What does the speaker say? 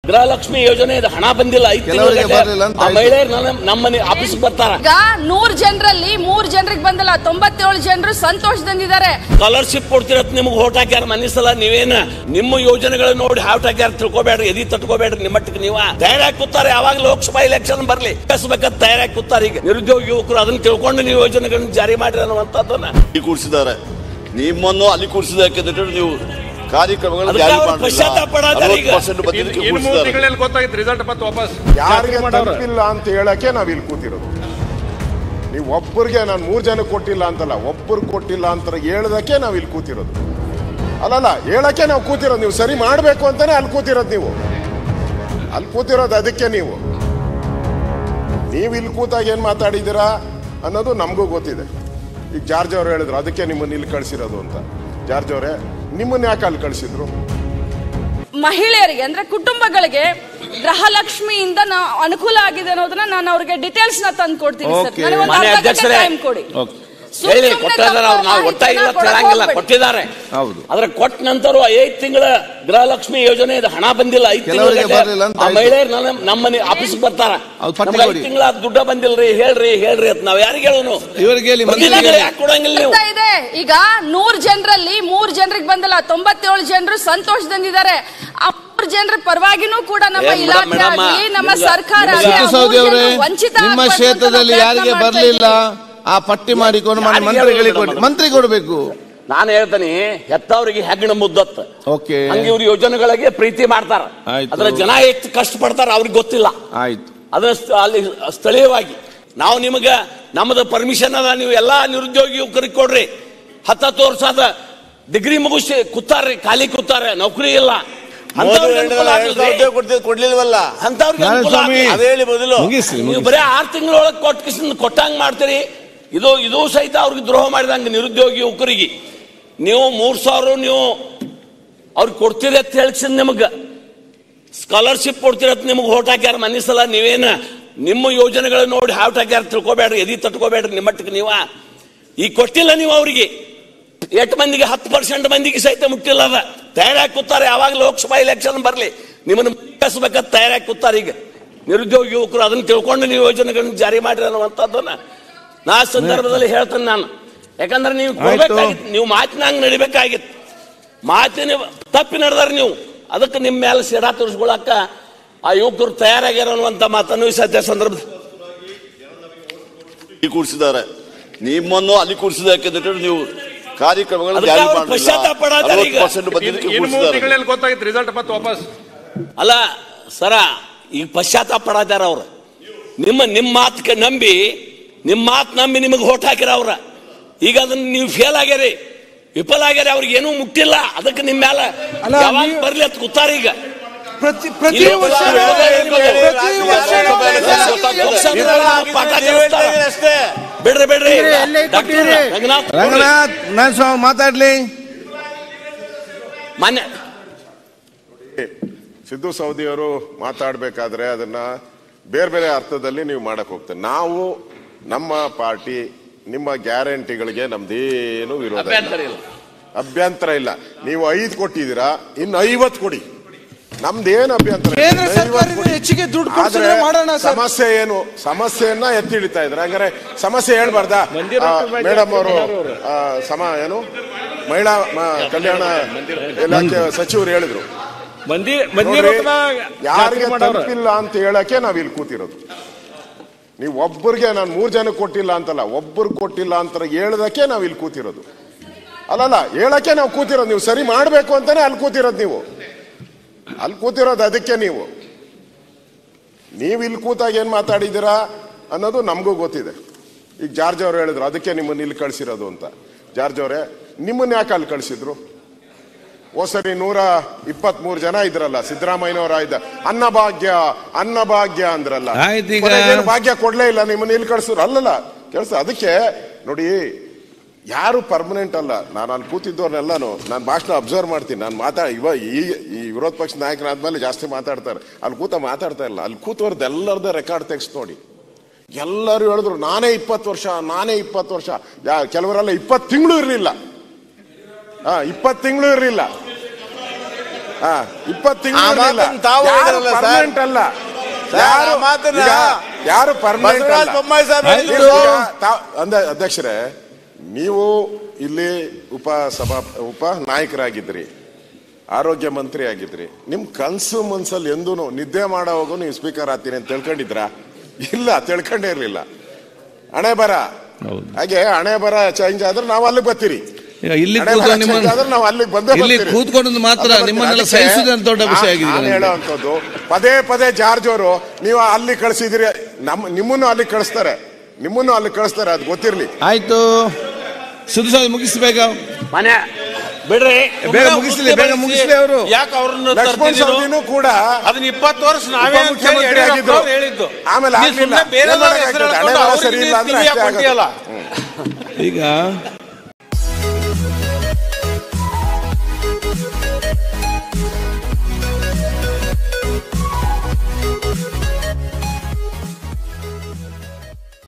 ಗೃಹಲಕ್ಷ್ಮಿ ಯೋಜನೆ ಹಣ ಬಂದಿಲ್ಲ ಐದು ಕೆಲವರಿಗೆ ತಿಂಗಳ ಬರ್ಲಿಲ್ಲ ಅಂತ ಆ ಆಯ್ತು. ಮಹಿಳೆಯರು ನಮ್ಮ ನಮ್ಮ ಮನೆ ಆಫೀಸ್ ಬರ್ತಾರ ಈಗ ನೂರ್ ಜನರಲ್ಲಿ ಮೂರ್ ಜನರಿಗೆ ಬಂದಲ್ಲ ತೊಂಬತ್ತೇಳು ಜನರು ಸಂತೋಷದಿಂದಿದ್ದಾರೆ ಸ್ಕಾಲರ್ಶಿಪ್ ಕೊಡ್ತಿರತ್ ನಿಮ್ಗೆ ಓಟ್ ಹಾಕ್ಯಾರ ಮನೆ ಸಲ ನೀವೇನ ನಿಮ್ಮ ಯೋಜನೆಗಳು ನೋಡಿ ಹಾಟ್ ಹಾಕ್ಯಾರ ತಿಳ್ಕೊಬೇಡ್ರಿ ಎದಿ ತಟ್ಕೋಬೇಡ್ರಿ ನಿಮ್ಮ ಮಟ್ಟಕ್ಕೆ ನೀವ ತಯಾರಾಗಿ ಕೂತಾರೆ ಯಾವಾಗ ಲೋಕಸಭಾ ಎಲೆಕ್ಷನ್ ಬರ್ಲಿ ಕಸ್ಬೇಕಂತ ತಯಾರಾಗಿ ಕೂತಾರೆ ಈಗ ನಿರುದ್ಯೋಗ ಯುವಕರು ಅದನ್ನ ತಿಳ್ಕೊಂಡು ನೀವು ಯೋಜನೆಗಳನ್ನ ಜಾರಿ ಮಾಡ್ರಿ ಅನ್ನುವಂಥದ್ದನ್ನ ಇಲ್ಲಿ ಕೂರಿಸಿದ್ದಾರೆ ನಿಮ್ಮನ್ನು ಅಲ್ಲಿ ಕೂರಿಸಿದಕ್ಕೆ ನೀವು ಕಾರ್ಯಕ್ರಮಗಳನ್ನು ಅದಕ್ಕೆ ಜಾರಿ ಅವ್ರು ಮಾಡಲಿಲ್ಲ ಪಶ್ಚಾತ್ತಾಪ ಪಡೋದಾರ ಈಗ. 40% ಬಂದಿದ್ದಕ್ಕೆ ಇನ್ನು ಮೂರು ಕೂರಿಸಿದ್ದಾರೆ ತಿಂಗಳಲ್ಲಿ ಗೊತ್ತಾಗಿತ್ತು ರಿಸಲ್ಟ್ ಮತ್ತೆ ವಾಪಸ್ ಯಾರಿಗೆ ಜಾಸ್ತಿ ಮಾಡವ್ರೆ. ತಲುಪಿಲ್ಲ ಅಂತ ಹೇಳಕ್ಕೆ ನಾವ್ ಇಲ್ಲಿ ಕೂತಿರೋದು ನೀವು ಒಬ್ಬರಿಗೆ ನಾನು ಮೂರ್ ಜನ ಕೊಟ್ಟಿಲ್ಲ ಅಂತಲ್ಲ ಒಬ್ಬರು ಕೊಟ್ಟಿಲ್ಲ ಅಂತ ಹೇಳದಕ್ಕೆ ನಾವ್ ಇಲ್ಲಿ ಕೂತಿರೋದು ಅಲ್ಲಲ್ಲ ಹೇಳಕ್ಕೆ ನಾವು ಕೂತಿರೋದು ನೀವು ಸರಿ ಮಾಡ್ಬೇಕು ಅಂತಾನೆ ಅಲ್ಲಿ ಕೂತಿರೋದು ನೀವು ಅಲ್ಲಿ ಕೂತಿರೋದು ಅದಕ್ಕೆ ನೀವು ನೀವು ಇಲ್ಲಿ ಕೂತಾಗ ಏನ್ ಮಾತಾಡಿದ್ದೀರಾ ಅನ್ನೋದು ನಮಗೂ ಗೊತ್ತಿದೆ ಈಗ ಜಾರ್ಜ್ ಅವ್ರು ಹೇಳಿದ್ರು ಅದಕ್ಕೆ ನಿಮ್ಮನ್ನ ಇಲ್ಲಿ ಕಳ್ಸಿರೋದು ಅಂತ ಜಾರ್ಜ್ ಅವರೇ ನಿಮ್ಮನ್ನ ಯಾಕೆ ಅಲ್ಲಿ ಕಳ್ಸಿದ್ರು ಮಹಿಳೆಯರಿಗೆ ಅಂದ್ರೆ ಕುಟುಂಬಗಳಿಗೆ ಗೃಹಲಕ್ಷ್ಮಿಯಿಂದ ನಾ ಅನುಕೂಲ ಆಗಿದೆ ಅನ್ನೋದನ್ನ ನಾನು ಅವ್ರಿಗೆ ಡೀಟೇಲ್ಸ್ ನ ತಂದು ಕೊಡ್ತೀನಿ ಸರ್ Okay. ನನಗೆ ಒಂದು ಮಾನ್ಯ ಅರ್ಧ ಗಂಟೆ ಅಧ್ಯಕ್ಷರೇ. ಟೈಮ್ ಕೊಡಿ ಸುಮ್ ಹೇಳಿ ಸುಮ್ನೆ ಕೊಟ್ಟಿದ್ದಾರೆ ಅವ್ರು ನಾವು ತಪ್ಪು ಒಟ್ಟಾಗಿ ಮಾಹಿತಿನ ಹೇಳಂಗಿಲ್ಲ ಕೊಡಕ್ ಕೊಟ್ಟಿದ್ದಾರೆ ಹೌದು. ಆದ್ರೆ ಕೊಟ್ಟ ನಂತರ ಐದು ತಿಂಗಳ ಗೃಹಲಕ್ಷ್ಮಿ ಯೋಜನೆ ಹಣ ಬಂದಿಲ್ಲ ಐದು ಕೆಲವರಿಗೆ ತಿಂಗಳ ಬರ್ಲಿಲ್ಲ ಅಂತ ಆ ಆಯ್ತು. ಮಹಿಳೆಯರು ನಮ್ಮ ನಮ್ಮ ಮನೆ ಆಫೀಸ್ ಬರ್ತಾರ ಅವ್ರು ಪಟ್ಟಿ ನಮ್ಗೆ ಐದು ಕೊಡಿ. ತಿಂಗಳ ದುಡ್ಡ ಬಂದಿಲ್ರಿ ಹೇಳ್ರಿ ಹೇಳ್ರಿ ಅಂತ ನಾವ್ ಯಾರಿಗೆ ಹೇಳೋನು ಇವರಿಗೆ ಹೇಳಿ, ಮಂತ್ರಿಗೆ ಬಂದಿಲ್ಲ ಹೇಳಿ. ಯಾಕೆ ಕೊಡಂಗಿಲ್ಲ ನೀವು ಆಗ್ತಾ ಇದೆ ಈಗ ನೂರ್ ಜನರಲ್ಲಿ ಮೂರ್ ಜನರಿಗೆ ಬಂದಲ್ಲ ತೊಂಬತ್ತೇಳು ಜನರು ಸಂತೋಷದಿಂದಿದ್ದಾರೆ ಆ ಮೂರ್ ಜನರ ಪರವಾಗಿನೂ ಕೂಡ ನಮ್ಮ ಏ, ಮೇಡಮ್, ಇಲಾಖೆ ಮೇಡಮ್, ಆಗ್ಲಿ ನಮ್ಮ ನಿಮ್ಗೆ- ಸರ್ಕಾರ ನಿಮ್ಗೆ- ಆಗ್ಲಿ, ಆ ಸಿದ್ದು ಮೂರ್ ಸೌದಿ ಅವರೇ ಜನರು ವಂಚಿತ ನಿಮ್ಮ ಆಗ್ಬಾರ್ದು ಅಂತ ಕ್ಷೇತ್ರದಲ್ಲಿ ಪ್ರಯತ್ನ ಯಾರಿಗೆ ಮಾಡ್ತಾ ಬರಲಿಲ್ಲ ಇದ್ದೀವಿ. ಆ ಪಟ್ಟಿ ಮಾಡಿಕೊಂಡು ಮನೆ ಯಾರಿಗೆ ಮಂತ್ರಿಗಳಿಗೆ ಹೇಳೋದು ಕೊಡಿ ಮೇಡಮ್? ಮಂತ್ರಿ ಕೊಡಬೇಕು ನಾನು ಹೇಳ್ತೀನಿ ಹೆತ್ತವರಿಗೆ ಹೆಗ್ಗಣ ಮುದ್ದತ್ ಓಕೆ ಹಂಗೆ ಇವ್ರ ಯೋಜನೆಗಳಿಗೆ ಪ್ರೀತಿ ಮಾಡ್ತಾರ ಆಯ್ತು. ಅದ್ರ ಜನ ಎಷ್ಟು ಕಷ್ಟ ಪಡ್ತಾರ ಅವ್ರಿಗೆ ಗೊತ್ತಿಲ್ಲ ಆಯ್ತು ಅದನ್ನ ಸ್ಥ- ಅಲ್ಲಿ ಸ್ಥಳೀಯವಾಗಿ ನಾವು ನಿಮಗೆ ನಮ್ಮದು ಪರ್ಮಿಷನ್ ಅದ ನೀವು ಎಲ್ಲಾ ನಿರುದ್ಯೋಗಿ ಯುವಕರಿಗೆ ಕೊಡ್ರಿ ಹತ್ತತ್ತು ವರ್ಷ ಅದ ಡಿಗ್ರಿ ಮುಗಿಸಿ ಕೂತಾರ್ರಿ ಖಾಲಿ ಕೂತಾರೆ ನೌಕರಿ ಇಲ್ಲ ಅಂಥವ್ರಿಗೆ ಅನುಕೂಲ ಆಗ್ಲಿಲ್ರಿ. ಕೊಡ್ಲಿಲ್ವಲ್ಲ ಅಂಥವ್ರಿಗೆ ಅನುಕೂಲ ನಾರಾಯಣಸ್ವಾಮಿ ಆಗ್ಲಿ. ಅದೇ ಹೇಳಿ ಮೊದಲು ಮುಗಿಸಿ ನೀವು ಮುಗಿಸಿ. ಬರೀ ಆರು ತಿಂಗಳೊಳಗೆ ಕೊಟ್ಟ ಕಿಸಿಂದ ಕೊಟ್ಟಂಗ್ ಮಾಡ್ತೀರಿ ಇದು ಇದು ಸಹಿತ ಅವ್ರಿಗೆ ದ್ರೋಹ ಮಾಡಿದಂಗೆ ನಿರುದ್ಯೋಗಿ ಯುವಕರಿಗೆ ನೀವು ಮೂರ್ ಸಾವಿರ ನೀವು ಅವ್ರಿಗೆ ಕೊಡ್ತೀರಿ ಅಂತ ಹೇಳ್ಸಿದ್ ನಿಮಗೆ ಸ್ಕಾಲರ್ಶಿಪ್ ಕೊಡ್ತಿರತ್ ನಿಮಗೆ ಓಟ್ ಹಾಕ್ಯಾರ ಮನೆ ಸಲ ನೀವೇನ ನಿಮ್ಮ ಯೋಜನೆಗಳು ನೋಡಿ ಹಾಟ್ ಹಾಕ್ಯಾರ ತಿಳ್ಕೊಬೇಡ್ರಿ ಎದಿ ತಟ್ಕೋಬೇಡ್ರಿ ನಿಮ್ಮ ಮಟ್ಟಕ್ಕೆ ನೀವ ಈಗ ಕೊಟ್ಟಿಲ್ಲ ನೀವು ಅವರಿಗೆ ಎಷ್ಟು ಮಂದಿಗೆ ಹತ್ತು ಪರ್ಸೆಂಟ್ ಮಂದಿಗೆ ಸಹಿತ ಮುಟ್ಟಿಲ್ಲ ಅದ ತಯಾರಾಗಿ ಕೂತಾರೆ ಯಾವಾಗ ಲೋಕಸಭಾ ಎಲೆಕ್ಷನ್ ಬರಲಿ ನಿಮ್ಮನ್ನು ಕಸ್ಬೇಕಂತ ತಯಾರಾಗಿ ಕೂತಾರೆ ಈಗ ನಿರುದ್ಯೋಗಿ ಯುವಕರು ಅದನ್ನ ತಿಳ್ಕೊಂಡು ನೀವು ಯೋಜನೆಗಳನ್ನ ಜಾರಿ ಮಾಡ್ರಿ ಅನ್ನುವಂಥದ್ದನ್ನ ನಾ ಆ ಸಂದರ್ಭದಲ್ಲಿ ಹೇಳ್ತೇನೆ ನಾನು ಯಾಕಂದ್ರೆ ನೀವು ಕೊಡ್ಬೇಕಾಗಿತ್ತು ನೀವು ಮಾತಿನಂಗ್ ನಡಿಬೇಕಾಗಿತ್ತು ಮಾತಿನ ತಪ್ಪಿ ನಡೆದಾರ ನೀವು ಅದಕ್ಕೆ ನಿಮ್ಮ ಮೇಲೆ ಸಿಡ ತೋರಿಸ್ಕೊಳಕ್ಕ ಆ ಯುವಕರು ತಯಾರಾಗ್ಯಾರ ಅನ್ನುವಂಥ ಮಾತನ್ನು ಈ ಸದ್ಯ ಸಂದರ್ಭ ಇಲ್ಲಿ ಕೂರಿಸಿದ್ದಾರೆ ನಿಮ್ಮನ್ನು ಅಲ್ಲಿ ಕೂರಿಸಿದಕ್ಕೆ ನೀವು ಕಾರ್ಯಕ್ರಮಗಳನ್ನು ಅದಕ್ಕೆ ಜಾರಿ ಅವ್ರು ಮಾಡಲಿಲ್ಲ ಪಶ್ಚಾತ್ತಾಪ ಪಡೋದಾರ ಈಗ. 40% ಬಂದಿದ್ದಕ್ಕೆ ಇನ್ನು ಮೂರು ಕೂರಿಸಿದ್ದಾರೆ ತಿಂಗಳಲ್ಲಿ ಗೊತ್ತಾಗಿತ್ತು ರಿಸಲ್ಟ್ ಮತ್ತೆ ವಾಪಸ್ ಅಲ್ಲ ಸರ ಈಗ ಪಶ್ಚಾತ್ತಾಪ ಪಡಾತಾರ ಅವ್ರು ನಿಮ್ಮ ನಿಮ್ಮ ಮಾತಕ್ಕೆ ನಂಬಿ ನಿಮ್ಮ ಮಾತು ನಂಬಿ ನಿಮಗೆ ಓಟ್ ಹಾಕಿರ ಅವ್ರ ಈಗ ಅದನ್ನ ನೀವು ಫೇಲ್ ಆಗ್ಯಾರಿ ವಿಫಲ ಆಗ್ಯಾರ ಅವ್ರಿಗೆ ಏನೂ ಮುಟ್ಟಿಲ್ಲ ಅದಕ್ಕೆ ನಿಮ್ಮ ಮೇಲೆ ಅಲ್ಲ, ಯಾವಾಗ ನೀವು- ಬರ್ಲಿ ಅಂತ ಕೂತಾರ ಈಗ ಪ್ರತಿ ಪ್ರತಿ ಇಲ್ಲಿ ವರ್ಷ ಪ್ರತಿ ವರ್ಷ ಪಾಠ ಕಲಿಸ್ತಾರ. ಬಿಡ್ರಿ ಬಿಡ್ರಿ ಎಲ್ಲೇ ಡಾಕ್ಟರ್ ಕೊಟ್ಟಿರಿ? ರಂಗನಾಥ್ ರಂಗನಾಥ್ ನಾನು ಸ್ವಾಮಿ ಮಾತಾಡ್ಲಿ ಮಾನ್ಯ ಸಿದ್ದು ಸೌದಿಯವರು ಮಾತಾಡಬೇಕಾದ್ರೆ ಅದನ್ನ ಬೇರೆ ಬೇರೆ ಅರ್ಥದಲ್ಲಿ ನೀವು ಮಾಡಕ್ ಹೋಗ್ತಾರೆ ನಾವು ನಮ್ಮ ಪಾರ್ಟಿ ನಿಮ್ಮ ಗ್ಯಾರಂಟಿಗಳಿಗೆ ನಮ್ದೇನು ವಿರೋಧ ಇಲ್ಲ. ಅಭ್ಯಂತರ ಇಲ್ಲ ಅಭ್ಯಂತರ ಇಲ್ಲ ನೀವು ಐದು ಕೊಟ್ಟಿದ್ದೀರಾ ಇನ್ನು ಐವತ್ತು ಕೊಡಿ ನಮ್ದೇನು ಅಭ್ಯಂತರ ಇಲ್ಲ. ಕೇಂದ್ರ ಇನ್ನು ಸರ್ಕಾರದಿಂದ 50 ಕೊಡಿ. ಹೆಚ್ಚಿಗೆ ದುಡ್ಡು ಆದ್ರೆ ಕೊಡ್ಸಿದ್ರೆ ಮಾಡೋಣ ಸರ್. ಸಮಸ್ಯೆ ಏನು ಸಮಸ್ಯೆಯನ್ನ ಎತ್ತಿ ಹಿಡಿತಾ ಇದ್ರೆ ಹಂಗಾರೆ ಸಮಸ್ಯೆ ಹೇಳ್ಬಾರ್ದಾ ಮೇಡಮ್ ಅವರು ಆ, ಸಮ ಏನು ಮಹಿಳಾ ಮ- ಕಲ್ಯಾಣ ಇಲಾಖೆ ಸಚಿವರು ಹೇಳಿದ್ರು ಮಂದಿ ನೋಡ್ರಿ, ಯಾರಿಗೆ ತಲುಪಿಲ್ಲ ಅಂತ ಹೇಳಕ್ಕೆ ನಾವ್ ಇಲ್ಲಿ ಕೂತಿರೋದು ನೀವು ಒಬ್ಬರಿಗೆ ನಾನು ಮೂರ್ ಜನ ಕೊಟ್ಟಿಲ್ಲ ಅಂತಲ್ಲ ಒಬ್ಬರು ಕೊಟ್ಟಿಲ್ಲ ಅಂತ ಹೇಳದಕ್ಕೆ ನಾವ್ ಇಲ್ಲಿ ಕೂತಿರೋದು ಅಲ್ಲಲ್ಲ ಹೇಳಕ್ಕೆ ನಾವು ಕೂತಿರೋದು ನೀವು ಸರಿ ಮಾಡ್ಬೇಕು ಅಂತಾನೆ ಅಲ್ಲಿ ಕೂತಿರೋದು ನೀವು ಅಲ್ಲಿ ಕೂತಿರೋದು ಅದಕ್ಕೆ ನೀವು ನೀವು ಇಲ್ಲಿ ಕೂತಾಗ ಏನ್ ಮಾತಾಡಿದ್ದೀರಾ ಅನ್ನೋದು ನಮಗೂ ಗೊತ್ತಿದೆ ಈಗ ಜಾರ್ಜ್ ಅವ್ರು ಹೇಳಿದ್ರು ಅದಕ್ಕೆ ನಿಮ್ಮನ್ನ ಇಲ್ಲಿ ಕಳ್ಸಿರೋದು ಅಂತ ಜಾರ್ಜ್ ಅವರೇ ನಿಮ್ಮನ್ನ ಯಾಕೆ ಅಲ್ಲಿ ಕಳ್ಸಿದ್ರು ಹೋದ್ಸರಿ ನೂರ ಇಪ್ಪತ್ತ್ ಮೂರು ಜನ ಇದ್ರಲ್ಲ ಸಿದ್ದರಾಮಯ್ಯನವರ ಇದ್ದ ಅನ್ನಭಾಗ್ಯ ಅನ್ನಭಾಗ್ಯ ಅಂದ್ರಲ್ಲ ಆಯ್ತು ಈಗ. ಕೊನೆಗೇನು ಭಾಗ್ಯ ಕೊಡ್ಲೇ ಇಲ್ಲ ನಿಮ್ಮನ್ನ ಇಲ್ಲಿ ಕಳ್ಸಿದ್ರು ಅಲ್ಲಲ್ಲ ಕೆಲಸ ಅದಕ್ಕೆ ನೋಡಿ ಯಾರು ಪರ್ಮನೆಂಟ್ ಅಲ್ಲ ನಾನು ಅಲ್ಲಿ ಕೂತಿದ್ದವ್ರನ್ನೆಲ್ಲಾನು ನಾನು ಭಾಷಣ ಅಬ್ಸರ್ವ್ ಮಾಡ್ತೀನಿ ನಾನು ಮಾತಾ ಇವ ಈ ಈ ವಿರೋಧ ಪಕ್ಷ ನಾಯಕರಾದ್ಮೇಲೆ ಜಾಸ್ತಿ ಮಾತಾಡ್ತಾರೆ ಅಲ್ಲಿ ಕೂತ ಮಾತಾಡ್ತಾ ಇಲ್ಲ ಅಲ್ಲಿ ಕೂತವ್ರದ್ದು ಎಲ್ಲರದ್ದು ರೆಕಾರ್ಡ್ ತೆಗ್ಸ್ ನೋಡಿ ಎಲ್ಲರೂ ಹೇಳಿದ್ರು ನಾನೇ ಇಪ್ಪತ್ತು ವರ್ಷ ನಾನೇ ಇಪ್ಪತ್ತು ವರ್ಷ ಯಾ ಕೆಲವರೆಲ್ಲ ಇಪ್ಪತ್ತು ತಿಂಗಳು ಇರಲಿಲ್ಲ ಹಾ ಇಪ್ಪತ್ತು ತಿಂಗಳು ಇರಲಿಲ್ಲ ಹಾ ಇಪ್ಪತ್ತು ತಿಂಗಳು ಆ ಮಾತನ್ನ ತಾವು ಹೇಳಿದ್ರಲ್ಲ ಸರ್. ಪರ್ಮನೆಂಟ್ ಅಲ್ಲ ಸರ್, ಯಾರು ಆ ಮಾತನ್ನ ಈಗ ಯಾರು ಪರ್ಮನೆಂಟ್ ಬಸವರಾಜ ಬೊಮ್ಮಾಯಿ ಸಾಹೇಬ್ ಆಯ್ತು. ಹೇಳಿದ್ರು. ಅಂದ ಅಧ್ಯಕ್ಷರೇ ನೀವು ಇಲ್ಲಿ ಉಪ ಸಭಾ ಉಪ ನಾಯಕರಾಗಿದ್ರಿ ಆರೋಗ್ಯ ಮಂತ್ರಿ ಆಗಿದ್ರಿ ನಿಮ್ ಕನ್ಸು ಮನ್ಸಲ್ಲಿ ಎಂದೂ ನಿದ್ದೆ ಮಾಡೋವಾಗೂ ನೀವು ಸ್ಪೀಕರ್ ಆಗ್ತೀನಿ ಅಂತ ತಿಳ್ಕೊಂಡಿದ್ರಾ ಇಲ್ಲ ತಿಳ್ಕೊಂಡೇ ಇರ್ಲಿಲ್ಲ ಹಣೆ ಬರ ಹೌದು. ಹಾಗೆ ಹಣೆ ಬರ ಚೇಂಜ್ ಆದ್ರೆ ನಾವು ಅಲ್ಲಿಗೆ ಬರ್ತೀರಿ ಈಗ ಇಲ್ಲಿ ಹಣೆ ಕೂತು ಬರ ನಿಮ್ಮ change ಆದ್ರೆ ನಾವು ಅಲ್ಲಿಗೆ ಬಂದೇ ಇಲ್ಲಿ ಬರ್ತೀರಿ. ಕೂತ್ಕೊಂಡದ್ದು ಮಾತ್ರ ಅದೇ ಬರ್ತೀರಿ. ನಿಮ್ಮನ್ನೆಲ್ಲ ಅದಕ್ಕೆ ಸಹಿಸುವುದು ಅಂತ ದೊಡ್ಡ ವಿಷಯ ನಾ- ಆಗಿದೆ ನಾನು ನನಗೆ. ಹೇಳೋವಂಥದ್ದು ಪದೇ ಪದೇ ಜಾರ್ಜ್ ಅವರು ನೀವು ಅಲ್ಲಿ ಕಳಿಸಿದಿರಿ ನಮ್ ನಿಮ್ಮನ್ನು ಅಲ್ಲಿ ಕಳಿಸ್ತಾರೆ ನಿಮ್ಮನ್ನು ಅಲ್ಲಿ ಕಳಿಸ್ತಾರೆ ಅದು ಗೊತ್ತಿರ್ಲಿ ಆಯ್ತು ಸುದ್ದು ಸಾಧು ಮುಗಿಸ್ಬೇಕ ಮನೆ ಬಿಡ್ರಿ ಬೇಗ ಮುಗಿಸ್ಲಿ, ಬೇಗ ಮುಗಿಸ್ಲಿ ಅವ್ರು. ಯಾಕೆ ಅವ್ರನ್ನ ಲಕ್ಷ್ಮಣ್ ತರ್ತಿದ್ದೀರೋ? ಸವದಿನೂ ಕೂಡ ಅದನ್ನ ಇಪ್ಪತ್ತು ವರ್ಷ ನಾವೇ ಅಂತ ಹೇಳಿ ಉಪಮುಖ್ಯಮಂತ್ರಿ ಯಡಿಯೂರಪ್ಪ ಆಗಿದ್ರು. ಅವ್ರು ಹೇಳಿದ್ದು ಆಮೇಲೆ ನೀ ಆಗ್ಲಿಲ್ಲ. ಸುಮ್ನೆ ಬೇರೆದವ್ರ ಏನ್ ಹೆಸರು ಮಾಡೋಕ್ಕಾಗ್ತದೆ? ಹೇಳ್ಕೊಂಡು ಹಣೆ ಬರ ಅವ್ರಿಗೆ ಸರಿ ಇಲ್ಲ ಅಂದ್ರೆ ಕಿವಿಯಾಗ್ ಅಷ್ಟೇ ಕೊಂಟಿಯಲ್ಲ. ಈಗ